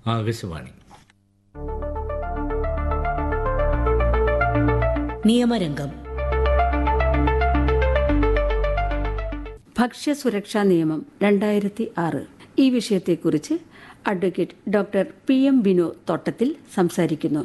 ആകാശവാണി നിയമരംഗം ഭക്ഷ്യസുരക്ഷാ നിയമം രണ്ടായിരത്തി ആറ് ഈ വിഷയത്തെക്കുറിച്ച് advocate doctor P M Binu Thottathil സംസാരിക്കുന്നു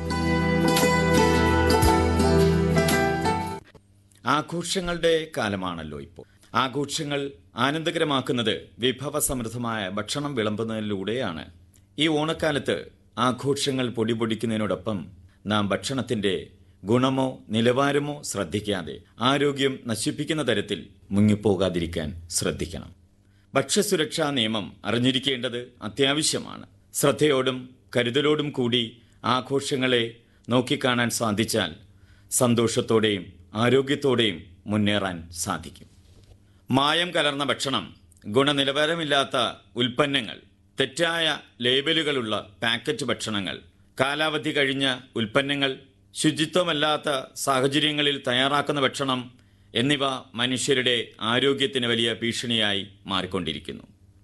ആഘോഷങ്ങളുടെ കാലമാണല്ലോ ഇപ്പോൾ ആഘോഷങ്ങൾ ആനന്ദകരമാക്കുന്നത് വിഭവസമൃദ്ധമായ ഭക്ഷണം വിളമ്പുന്നതിലൂടെയാണ് ഈ ഓണക്കാലത്ത് ആഘോഷങ്ങൾ പൊടിപൊടിക്കുന്നതിനോടൊപ്പം നാം ഭക്ഷണത്തിന്റെ ഗുണമോ നിലവാരമോ ശ്രദ്ധിക്കാതെ ആരോഗ്യം നശിപ്പിക്കുന്ന തരത്തിൽ മുങ്ങിപ്പോകാതിരിക്കാൻ ശ്രദ്ധിക്കണം ഭക്ഷ്യസുരക്ഷാ നിയമം അറിഞ്ഞിരിക്കേണ്ടത് അത്യാവശ്യമാണ് ശ്രദ്ധയോടും കരുതലോടും കൂടി ആഘോഷങ്ങളെ നോക്കിക്കാണാൻ സാധിച്ചാൽ സന്തോഷത്തോടെയും ആരോഗ്യത്തോടെയും മുന്നേറാൻ സാധിക്കും മായം കലർന്ന ഭക്ഷണം ഗുണനിലവാരമില്ലാത്ത ഉൽപ്പന്നങ്ങൾ തെറ്റായ ലേബലുകളുള്ള പാക്കറ്റ് ഭക്ഷണങ്ങൾ കാലാവധി കഴിഞ്ഞ ഉൽപ്പന്നങ്ങൾ ശുചിത്വമല്ലാത്ത സാഹചര്യങ്ങളിൽ തയ്യാറാക്കുന്ന ഭക്ഷണം എന്നിവ മനുഷ്യരുടെ ആരോഗ്യത്തിന് വലിയ ഭീഷണിയായി മാറിക്കൊണ്ടിരിക്കുന്നു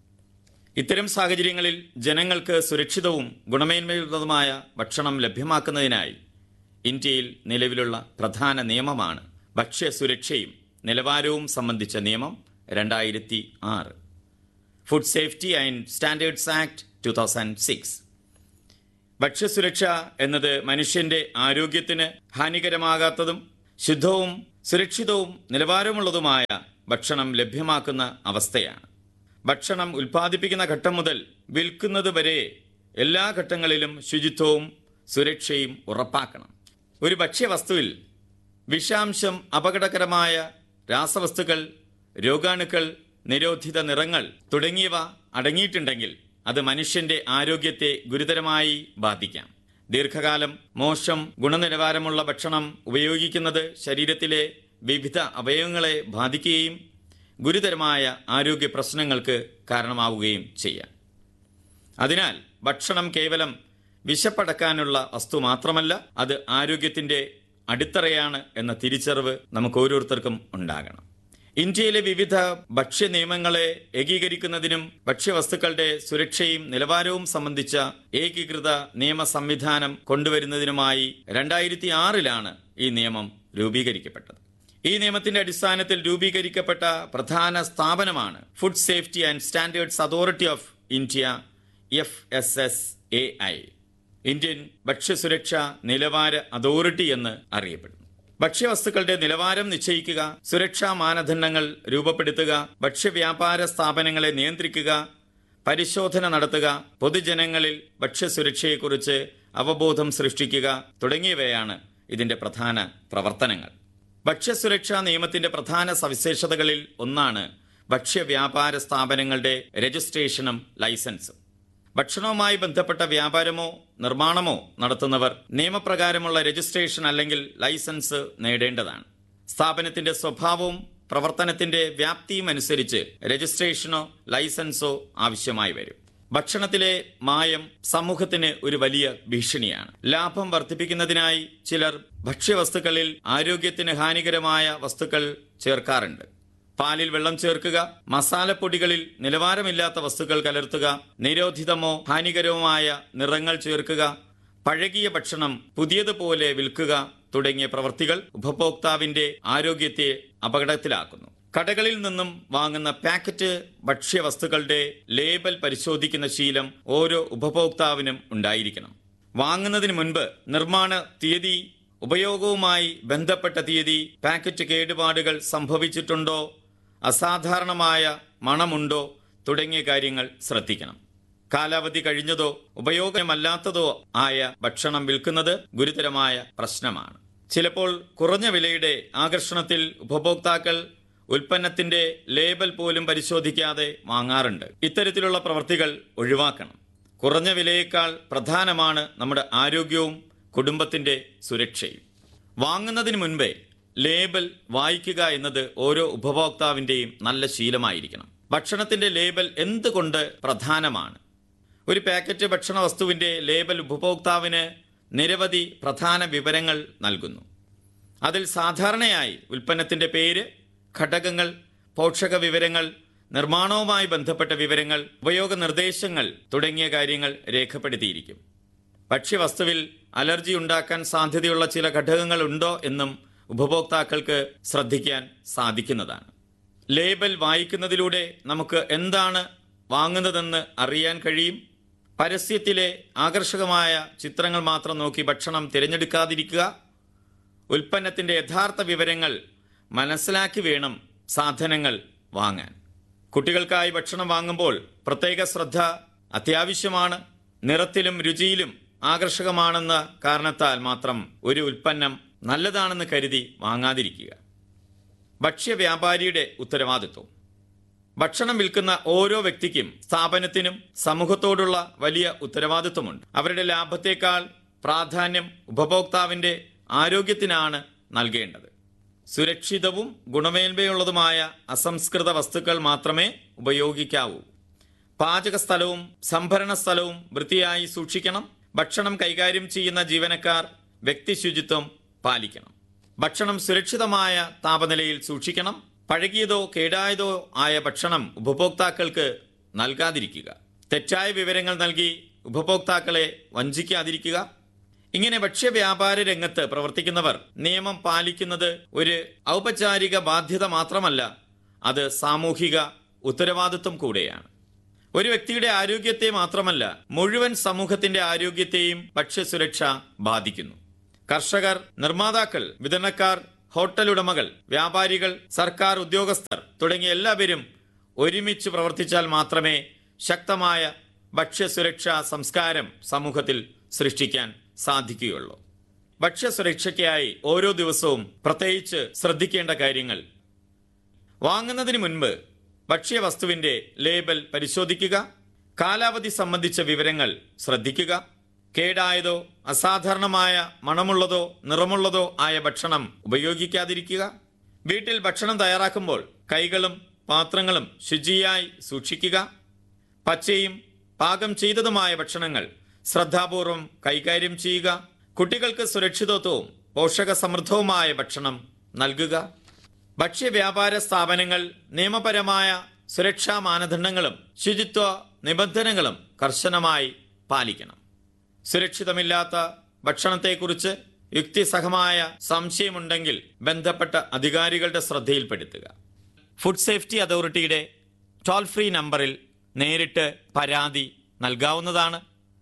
ഇത്തരം സാഹചര്യങ്ങളിൽ ജനങ്ങൾക്ക് സുരക്ഷിതവും ഗുണമേന്മയുള്ളതുമായ ഭക്ഷണം ലഭ്യമാക്കുന്നതിനായി ഇന്ത്യയിൽ നിലവിലുള്ള പ്രധാന നിയമമാണ് ഭക്ഷ്യസുരക്ഷയും നിലവാരവും സംബന്ധിച്ച നിയമം രണ്ടായിരത്തി ആറ് food safety and standards act two thousand six ഭക്ഷ്യസുരക്ഷ എന്നത് മനുഷ്യന്റെ ആരോഗ്യത്തിന് ഹാനികരമാകാത്തതും ശുദ്ധവും സുരക്ഷിതവും നിലവാരമുള്ളതുമായ ഭക്ഷണം ലഭ്യമാക്കുന്ന അവസ്ഥയാണ് ഭക്ഷണം ഉൽപ്പാദിപ്പിക്കുന്ന ഘട്ടം മുതൽ വിൽക്കുന്നത് വരെ എല്ലാ ഘട്ടങ്ങളിലും ശുചിത്വവും സുരക്ഷയും ഉറപ്പാക്കണം ഒരു ഭക്ഷ്യവസ്തുവിൽ വിഷാംശം അപകടകരമായ രാസവസ്തുക്കൾ രോഗാണുക്കൾ നിരോധിത നിറങ്ങൾ തുടങ്ങിയവ അടങ്ങിയിട്ടുണ്ടെങ്കിൽ അത് മനുഷ്യന്റെ ആരോഗ്യത്തെ ഗുരുതരമായി ബാധിക്കാം ദീർഘകാലം മോശം ഗുണനിലവാരമുള്ള ഭക്ഷണം ഉപയോഗിക്കുന്നത് ശരീരത്തിലെ വിവിധ അവയവങ്ങളെ ബാധിക്കുകയും ഗുരുതരമായ ആരോഗ്യ പ്രശ്നങ്ങൾക്ക് കാരണമാവുകയും ചെയ്യാം അതിനാൽ ഭക്ഷണം കേവലം വിശപ്പടക്കാനുള്ള വസ്തു മാത്രമല്ല അത് ആരോഗ്യത്തിന്റെ അടിത്തറയാണ് എന്ന തിരിച്ചറിവ് നമുക്ക് ഓരോരുത്തർക്കും ഉണ്ടാകണം ഇന്ത്യയിലെ വിവിധ ഭക്ഷ്യ നിയമങ്ങളെ ഏകീകരിക്കുന്നതിനും ഭക്ഷ്യവസ്തുക്കളുടെ സുരക്ഷയും നിലവാരവും സംബന്ധിച്ച ഏകീകൃത നിയമ സംവിധാനം കൊണ്ടുവരുന്നതിനുമായി രണ്ടായിരത്തി ആറിലാണ് ഈ നിയമം രൂപീകരിക്കപ്പെട്ടത് ഈ നിയമത്തിന്റെ അടിസ്ഥാനത്തിൽ രൂപീകരിക്കപ്പെട്ട പ്രധാന സ്ഥാപനമാണ് food safety and standards authority of India F S S A I Indian ഭക്ഷ്യസുരക്ഷ നിലവാര അതോറിറ്റി എന്ന് അറിയപ്പെടുന്നു ഭക്ഷ്യവസ്തുക്കളുടെ നിലവാരം നിശ്ചയിക്കുക സുരക്ഷാ മാനദണ്ഡങ്ങൾ രൂപപ്പെടുത്തുക ഭക്ഷ്യവ്യാപാര സ്ഥാപനങ്ങളെ നിയന്ത്രിക്കുക പരിശോധന നടത്തുക പൊതുജനങ്ങളിൽ ഭക്ഷ്യസുരക്ഷയെക്കുറിച്ച് അവബോധം സൃഷ്ടിക്കുക തുടങ്ങിയവയാണ് ഇതിന്റെ പ്രധാന പ്രവർത്തനങ്ങൾ ഭക്ഷ്യസുരക്ഷാ നിയമത്തിന്റെ പ്രധാന സവിശേഷതകളിൽ ഒന്നാണ് ഭക്ഷ്യവ്യാപാര സ്ഥാപനങ്ങളുടെ രജിസ്ട്രേഷനും ലൈസൻസും ഭക്ഷണവുമായി ബന്ധപ്പെട്ട വ്യാപാരമോ നിർമ്മാണമോ നടത്തുന്നവർ നിയമപ്രകാരമുള്ള രജിസ്ട്രേഷൻ അല്ലെങ്കിൽ ലൈസൻസ് നേടേണ്ടതാണ് സ്ഥാപനത്തിന്റെ സ്വഭാവവും പ്രവർത്തനത്തിന്റെ വ്യാപ്തിയും അനുസരിച്ച് രജിസ്ട്രേഷനോ ലൈസൻസോ ആവശ്യമായി വരും ഭക്ഷണത്തിലെ മായം സമൂഹത്തിന് ഒരു വലിയ ഭീഷണിയാണ് ലാഭം വർദ്ധിപ്പിക്കുന്നതിനായി ചിലർ ഭക്ഷ്യവസ്തുക്കളിൽ ആരോഗ്യത്തിന് ഹാനികരമായ വസ്തുക്കൾ ചേർക്കാറുണ്ട് പാലിൽ വെള്ളം ചേർക്കുക മസാലപ്പൊടികളിൽ നിലവാരമില്ലാത്ത വസ്തുക്കൾ കലർത്തുക നിരോധിതമോ ഹാനികരവുമായ നിറങ്ങൾ ചേർക്കുക പഴകിയ ഭക്ഷണം പുതിയതുപോലെ വിൽക്കുക തുടങ്ങിയ പ്രവൃത്തികൾ ഉപഭോക്താവിന്റെ ആരോഗ്യത്തെ അപകടത്തിലാക്കുന്നു കടകളിൽ നിന്നും വാങ്ങുന്ന പാക്കറ്റ് ഭക്ഷ്യവസ്തുക്കളുടെ ലേബൽ പരിശോധിക്കുന്ന ശീലം ഓരോ ഉപഭോക്താവിനും ഉണ്ടായിരിക്കണം വാങ്ങുന്നതിന് മുൻപ് നിർമ്മാണ തീയതി ഉപയോഗവുമായി ബന്ധപ്പെട്ട തീയതി പാക്കറ്റ് കേടുപാടുകൾ സംഭവിച്ചിട്ടുണ്ടോ അസാധാരണമായ മണമുണ്ടോ തുടങ്ങിയ കാര്യങ്ങൾ ശ്രദ്ധിക്കണം കാലാവധി കഴിഞ്ഞതോ ഉപയോഗമല്ലാത്തതോ ആയ ഭക്ഷണം വിൽക്കുന്നത് ഗുരുതരമായ പ്രശ്നമാണ് ചിലപ്പോൾ കുറഞ്ഞ വിലയുടെ ആകർഷണത്തിൽ ഉപഭോക്താക്കൾ ഉൽപ്പന്നത്തിന്റെ ലേബൽ പോലും പരിശോധിക്കാതെ വാങ്ങാറുണ്ട് ഇത്തരത്തിലുള്ള പ്രവൃത്തികൾ ഒഴിവാക്കണം കുറഞ്ഞ വിലയേക്കാൾ പ്രധാനമാണ് നമ്മുടെ ആരോഗ്യവും കുടുംബത്തിന്റെ സുരക്ഷയും വാങ്ങുന്നതിന് മുൻപേ ലേബൽ വായിക്കുക എന്നത് ഓരോ ഉപഭോക്താവിന്റെയും നല്ല ശീലമായിരിക്കണം ഭക്ഷണത്തിന്റെ ലേബൽ എന്തുകൊണ്ട് പ്രധാനമാണ് ഒരു പാക്കറ്റ് ഭക്ഷണ വസ്തുവിന്റെ ലേബൽ ഉപഭോക്താവിന് നിരവധി പ്രധാന വിവരങ്ങൾ നൽകുന്നു അതിൽ സാധാരണയായി ഉൽപ്പന്നത്തിന്റെ പേര് ഘടകങ്ങൾ പോഷക വിവരങ്ങൾ നിർമ്മാണവുമായി ബന്ധപ്പെട്ട വിവരങ്ങൾ ഉപയോഗ നിർദ്ദേശങ്ങൾ തുടങ്ങിയ കാര്യങ്ങൾ രേഖപ്പെടുത്തിയിരിക്കും ഭക്ഷ്യവസ്തുവിൽ അലർജി ഉണ്ടാക്കാൻ സാധ്യതയുള്ള ചില ഘടകങ്ങൾ ഉണ്ടോ എന്നും ഉപഭോക്താക്കൾക്ക് ശ്രദ്ധിക്കാൻ സാധിക്കുന്നതാണ് ലേബൽ വായിക്കുന്നതിലൂടെ നമുക്ക് എന്താണ് വാങ്ങുന്നതെന്ന് അറിയാൻ കഴിയും പരസ്യത്തിലെ ആകർഷകമായ ചിത്രങ്ങൾ മാത്രം നോക്കി ഭക്ഷണം തിരഞ്ഞെടുക്കാതിരിക്കുക ഉൽപ്പന്നത്തിന്റെ യഥാർത്ഥ വിവരങ്ങൾ മനസ്സിലാക്കി വേണം സാധനങ്ങൾ വാങ്ങാൻ കുട്ടികൾക്കായി ഭക്ഷണം വാങ്ങുമ്പോൾ പ്രത്യേക ശ്രദ്ധ അത്യാവശ്യമാണ് നിറത്തിലും രുചിയിലും ആകർഷകമാണെന്ന കാരണത്താൽ മാത്രം ഒരു ഉൽപ്പന്നം നല്ലതാണെന്ന് കരുതി വാങ്ങാതിരിക്കുക ഭക്ഷ്യവ്യാപാരിയുടെ ഉത്തരവാദിത്വം ഭക്ഷണം വിൽക്കുന്ന ഓരോ വ്യക്തിക്കും സ്ഥാപനത്തിനും സമൂഹത്തോടുള്ള വലിയ ഉത്തരവാദിത്വമുണ്ട് അവരുടെ ലാഭത്തേക്കാൾ പ്രാധാന്യം ഉപഭോക്താവിന്റെ ആരോഗ്യത്തിനാണ് നൽകേണ്ടത് സുരക്ഷിതവും ഗുണമേന്മയുള്ളതുമായ അസംസ്കൃത വസ്തുക്കൾ മാത്രമേ ഉപയോഗിക്കാവൂ പാചക സ്ഥലവും സംഭരണ സ്ഥലവും വൃത്തിയായി സൂക്ഷിക്കണം ഭക്ഷണം കൈകാര്യം ചെയ്യുന്ന ജീവനക്കാർ വ്യക്തി ശുചിത്വം പാലിക്കണം ഭക്ഷണം സുരക്ഷിതമായ താപനിലയിൽ സൂക്ഷിക്കണം പഴകിയതോ കേടായതോ ആയ ഭക്ഷണം ഉപഭോക്താക്കൾക്ക് നൽകാതിരിക്കുക തെറ്റായ വിവരങ്ങൾ നൽകി ഉപഭോക്താക്കളെ വഞ്ചിക്കാതിരിക്കുക ഇങ്ങനെ ഭക്ഷ്യവ്യാപാര രംഗത്ത് പ്രവർത്തിക്കുന്നവർ നിയമം പാലിക്കുന്നത് ഒരു ഔപചാരിക ബാധ്യത മാത്രമല്ല അത് സാമൂഹിക ഉത്തരവാദിത്വം കൂടെയാണ് ഒരു വ്യക്തിയുടെ ആരോഗ്യത്തെ മാത്രമല്ല മുഴുവൻ സമൂഹത്തിന്റെ ആരോഗ്യത്തെയും ഭക്ഷ്യസുരക്ഷ ബാധിക്കുന്നു കർഷകർ നിർമ്മാതാക്കൾ വിതരണക്കാർ ഹോട്ടൽ ഉടമകൾ വ്യാപാരികൾ സർക്കാർ ഉദ്യോഗസ്ഥർ തുടങ്ങിയ എല്ലാവരും ഒരുമിച്ച് പ്രവർത്തിച്ചാൽ മാത്രമേ ശക്തമായ ഭക്ഷ്യസുരക്ഷാ സംസ്കാരം സമൂഹത്തിൽ സൃഷ്ടിക്കാൻ സാധിക്കുകയുള്ളൂ ഭക്ഷ്യസുരക്ഷയ്ക്കായി ഓരോ ദിവസവും പ്രത്യേകിച്ച് ശ്രദ്ധിക്കേണ്ട കാര്യങ്ങൾ വാങ്ങുന്നതിന് മുൻപ് ഭക്ഷ്യവസ്തുവിന്റെ ലേബൽ പരിശോധിക്കുക കാലാവധി സംബന്ധിച്ച വിവരങ്ങൾ ശ്രദ്ധിക്കുക കേടായതോ അസാധാരണമായ മണമുള്ളതോ നിറമുള്ളതോ ആയ ഭക്ഷണം ഉപയോഗിക്കാതിരിക്കുക വീട്ടിൽ ഭക്ഷണം തയ്യാറാക്കുമ്പോൾ കൈകളും പാത്രങ്ങളും ശുചിയായി സൂക്ഷിക്കുക പച്ചയും പാകം ചെയ്തതുമായ ഭക്ഷണങ്ങൾ ശ്രദ്ധാപൂർവം കൈകാര്യം ചെയ്യുക കുട്ടികൾക്ക് സുരക്ഷിതത്വവും പോഷകസമൃദ്ധവുമായ ഭക്ഷണം നൽകുക ഭക്ഷ്യവ്യാപാര സ്ഥാപനങ്ങൾ നിയമപരമായ സുരക്ഷാ മാനദണ്ഡങ്ങളും ശുചിത്വ നിബന്ധനകളും കർശനമായി പാലിക്കണം സുരക്ഷിതമില്ലാത്ത ഭക്ഷണത്തെക്കുറിച്ച് യുക്തിസഹമായ സംശയമുണ്ടെങ്കിൽ ബന്ധപ്പെട്ട അധികാരികളുടെ ശ്രദ്ധയിൽപ്പെടുത്തുക ഫുഡ് സേഫ്റ്റി അതോറിറ്റിയുടെ ടോൾ ഫ്രീ നമ്പറിൽ നേരിട്ട് പരാതി നൽകാവുന്നതാണ്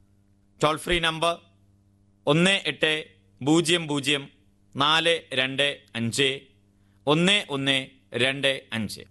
ടോൾ ഫ്രീ നമ്പർ ഒന്ന് എട്ട് പൂജ്യം പൂജ്യം നാല് രണ്ട് അഞ്ച് ഒന്ന് ഒന്ന് രണ്ട് അഞ്ച്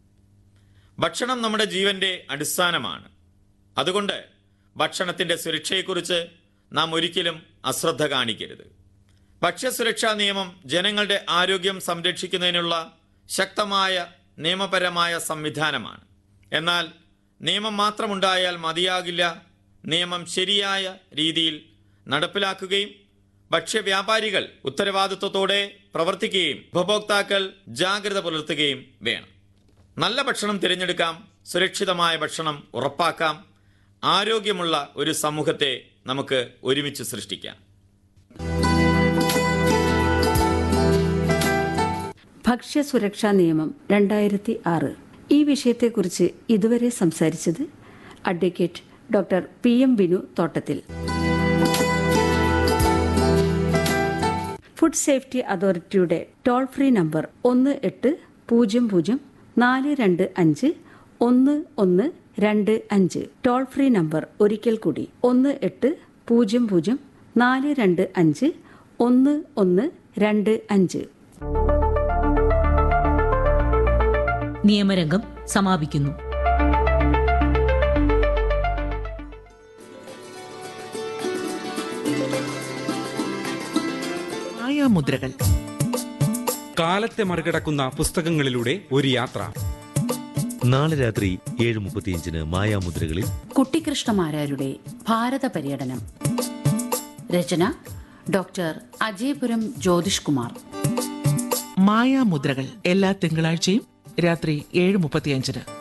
ഭക്ഷണം നമ്മുടെ ജീവന്റെ അടിസ്ഥാനമാണ് അതുകൊണ്ട് ഭക്ഷണത്തിന്റെ സുരക്ഷയെക്കുറിച്ച് നാം ഒരിക്കലും അശ്രദ്ധ കാണിക്കരുത് ഭക്ഷ്യസുരക്ഷാ നിയമം ജനങ്ങളുടെ ആരോഗ്യം സംരക്ഷിക്കുന്നതിനുള്ള ശക്തമായ നിയമപരമായ സംവിധാനമാണ് എന്നാൽ നിയമം മാത്രമുണ്ടായാൽ മതിയാകില്ല നിയമം ശരിയായ രീതിയിൽ നടപ്പിലാക്കുകയും ഭക്ഷ്യവ്യാപാരികൾ ഉത്തരവാദിത്വത്തോടെ പ്രവർത്തിക്കുകയും ഉപഭോക്താക്കൾ ജാഗ്രത പുലർത്തുകയും വേണം നല്ല ഭക്ഷണം തിരഞ്ഞെടുക്കാം സുരക്ഷിതമായ ഭക്ഷണം ഉറപ്പാക്കാം ആരോഗ്യമുള്ള ഒരു സമൂഹത്തെ നമുക്ക് ഒരുമിച്ച് സൃഷ്ടിക്കാം ഭക്ഷ്യസുരക്ഷാ നിയമം രണ്ടായിരത്തി ആറ് ഈ വിഷയത്തെക്കുറിച്ച് ഇതുവരെ സംസാരിച്ചത് advocate doctor P M Binu Thottathil food safety അതോറിറ്റിയുടെ ടോൾ ഫ്രീ നമ്പർ ഒന്ന് എട്ട് പൂജ്യം പൂജ്യം നാല് രണ്ട് അഞ്ച് ഒന്ന് ഒന്ന് രണ്ട് അഞ്ച് ടോൾ ഫ്രീ നമ്പർ ഒരിക്കൽ കൂടി ഒന്ന് എട്ട് പൂജ്യം പൂജ്യം നാല് രണ്ട് അഞ്ച് ഒന്ന് ഒന്ന് രണ്ട് അഞ്ച് നിയമരംഗം സമാപിക്കുന്നു മായാമുദ്രകൾ കാലത്തെ മറികടക്കുന്ന പുസ്തകങ്ങളിലൂടെ ഒരു യാത്ര നാളെ രാത്രി ഏഴ് മുപ്പത്തിയഞ്ചിന് മായാമുദ്രകളിൽ കുട്ടിക്കൃഷ്ണമാരാരുടെ ഭാരത പര്യടനം രചന ഡോക്ടർ അജയപുരം ജ്യോതിഷ് കുമാർ മായാമുദ്രകൾ എല്ലാ തിങ്കളാഴ്ചയും രാത്രി ഏഴ് മുപ്പത്തിയഞ്ചിന്